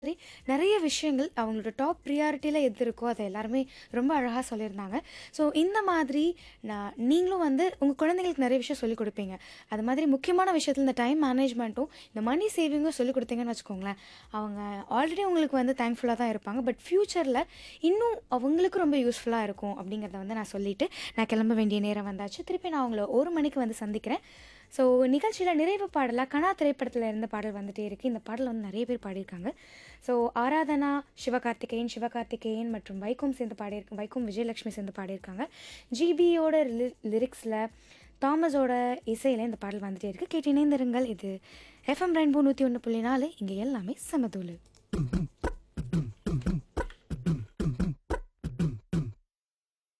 மாதிரி நிறைய விஷயங்கள் அவங்களோட டாப் ப்ரியாரிட்டியில் எது இருக்கோ அதை எல்லாருமே ரொம்ப அழகாக சொல்லியிருந்தாங்க ஸோ இந்த மாதிரி நான் நீங்களும் வந்து உங்கள் குழந்தைங்களுக்கு நிறைய விஷயம் சொல்லிக் கொடுப்பீங்க அது மாதிரி முக்கியமான விஷயத்தில் இந்த டைம் மேனேஜ்மெண்ட்டும் இந்த மணி சேவிங்கும் சொல்லிக் கொடுத்தீங்கன்னு வச்சுக்கோங்களேன் அவங்க ஆல்ரெடி உங்களுக்கு வந்து தேங்க்ஃபுல்லாக தான் இருப்பாங்க பட் ஃப்யூச்சரில் இன்னும் அவங்களுக்கு ரொம்ப யூஸ்ஃபுல்லாக இருக்கும் அப்படிங்கிறத வந்து நான் சொல்லிவிட்டு நான் கிளம்ப வேண்டிய நேரம் வந்தாச்சு திருப்பி நான் அவங்கள ஒரு மணிக்கு வந்து சந்திக்கிறேன் ஸோ நிகழ்ச்சியில் நிறைவு பாடலாக கனா திரைப்படத்தில் இருந்த பாடல் வந்துட்டே இருக்குது இந்த பாடல் வந்து நிறைய பேர் பாடியிருக்காங்க ஸோ ஆராதனா சிவகார்த்திகேயன் சிவகார்த்திகேயன் மற்றும் வைக்கும் சேர்ந்து பாடியிருக்க வைக்கும் விஜயலட்சுமி சேர்ந்து பாடியிருக்காங்க ஜிபியோட லிரிக்ஸில் தாமஸோட இசையில் இந்த பாடல் வந்துட்டே இருக்குது கேட்டு இணைந்திருங்கள் இது எஃப்எம் ரெயின்போ நூற்றி ஒன்று புள்ளி நாலு இங்கே எல்லாமே சமதூளு